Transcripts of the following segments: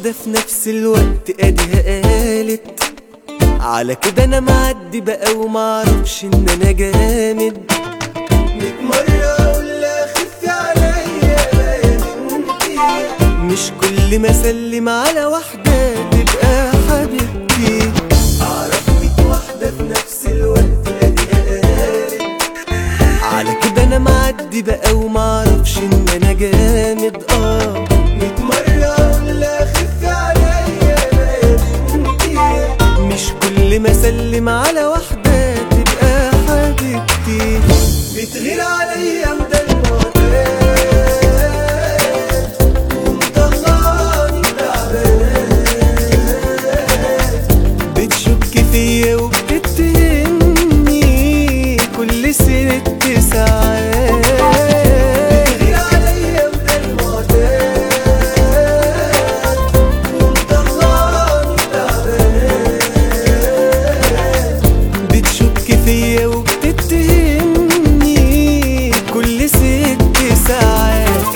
واحدة في نفس الوقت اديها قالت على كده انا معدي بقى ومعرفش ان انا جامد ميت مرة اقول لها خفي عليا بقى يا بنتي مش كل ما اسلم على واحدة تبقى حبيبتي اعرف ميت واحدة في نفس الوقت اديها قالت على كده انا معدي بقى ومعرفش ان انا جامد اه ميت مرة اقول لها خفي عليا بقى يا بنتي مش كل ما اسلم على واحدة تبقى حبيبتي بتغير عليا مدى المعتاد ومطلعني تعبان بتشك فيا وبتتهمني كل ست ساعات بتغير عليا مدى المعتاد ومطلعني تعبان بتشك فيا وبتتهمني كل ست ساعات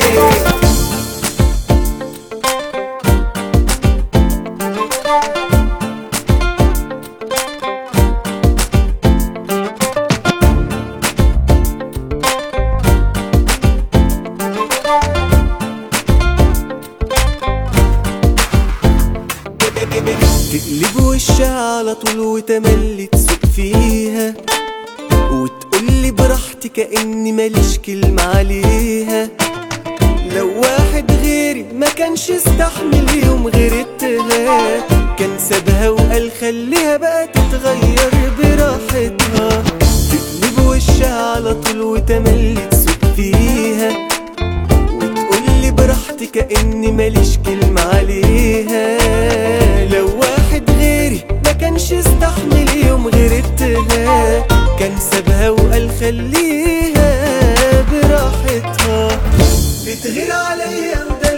تقلب وشها على طول وتملي تسوق فيها وتقولي براحتي كأني ماليش كلمة عليها لو واحد غيري ما كانش استحمل يوم غيرتها كان سابها وقال خليها بقى تتغير براحتها تقلب وشها على طول وتملي تسوق فيها وتقولي براحتي كأني ماليش كلمة عليها لو واحد غيري ما كانش استحمل يوم غيرتها كان سابها وقال خليها براحتها بتغير عليا مدى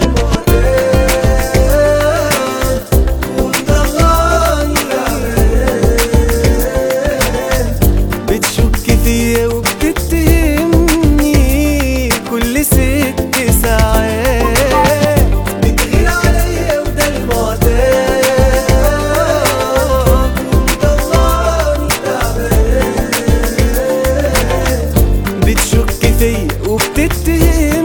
المعتاد ومطلعني تعبان بتشك فيا وبتتهمني كل ست ساعات بتغير عليا وده المعتاد ومطلعني تعبان بتشك فيا وبتتهمني